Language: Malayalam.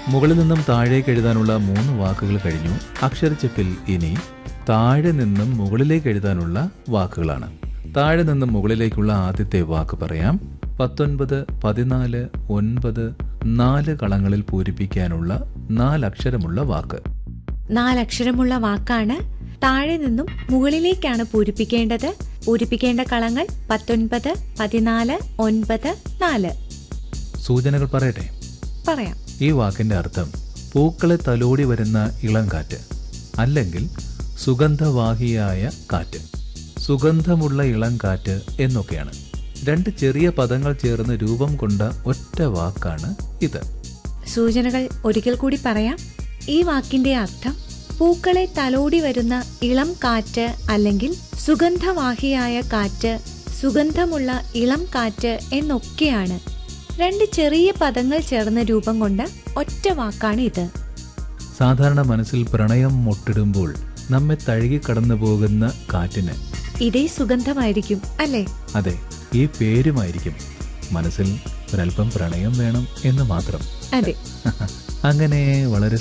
മുകളിൽ നിന്നും താഴേക്ക് എഴുതാനുള്ള മൂന്ന് വാക്കുകൾ കഴിഞ്ഞു അക്ഷരച്ചെപ്പിൽ ഇനി താഴെ നിന്നും മുകളിലേക്ക് എഴുതാനുള്ള വാക്കുകളാണ് താഴെ നിന്നും മുകളിലേക്കുള്ള ആദ്യത്തെ വാക്ക് പറയാം പത്തൊൻപത് പതിനാല് ഒൻപത് നാല് കളങ്ങളിൽ പൂരിപ്പിക്കാനുള്ള നാലക്ഷരമുള്ള വാക്ക് നാലക്ഷരമുള്ള വാക്കാണ് താഴെ നിന്നും മുകളിലേക്കാണ് പൂരിപ്പിക്കേണ്ടത് പൂരിപ്പിക്കേണ്ട കളങ്ങൾ പത്തൊൻപത് പതിനാല് ഒൻപത് നാല് സൂചനകൾ പറയട്ടെ പറയാം ഈ വാക്കിന്റെ അർത്ഥം പൂക്കളെ തലോടി വരുന്ന ഇളം കാറ്റ് അല്ലെങ്കിൽ സുഗന്ധവാഹിയായ കാറ്റ് സുഗന്ധമുള്ള ഇളം കാറ്റ് എന്നൊക്കെയാണ് രണ്ട് ചെറിയ പദങ്ങൾ ചേർന്ന് രൂപം കൊണ്ട ഒറ്റ വാക്കാണ് ഇത് സൂചനകൾ ഒരിക്കൽ കൂടി പറയാം ഈ വാക്കിന്റെ അർത്ഥം പൂക്കളെ തലോടി വരുന്ന ഇളം കാറ്റ് അല്ലെങ്കിൽ സുഗന്ധവാഹിയായ കാറ്റ് സുഗന്ധമുള്ള ഇളം കാറ്റ് എന്നൊക്കെയാണ് രണ്ട് ചെറിയ പദങ്ങൾ ചേർന്ന രൂപം കൊണ്ട ഒറ്റ വാക്കാണ് ഇത് സാധാരണ മനസ്സിൽ പ്രണയം മുട്ടിടുമ്പോൾ നമ്മെ തഴുകി കടന്നു പോകുന്ന കാറ്റിന് ഇതേ സുഗന്ധമായിരിക്കും അല്ലേ അതെ ഈ പേരുമായിരിക്കും മനസ്സിൽ ഒരല്പം പ്രണയം വേണം എന്ന് മാത്രം അതെ അങ്ങനെ വളരെ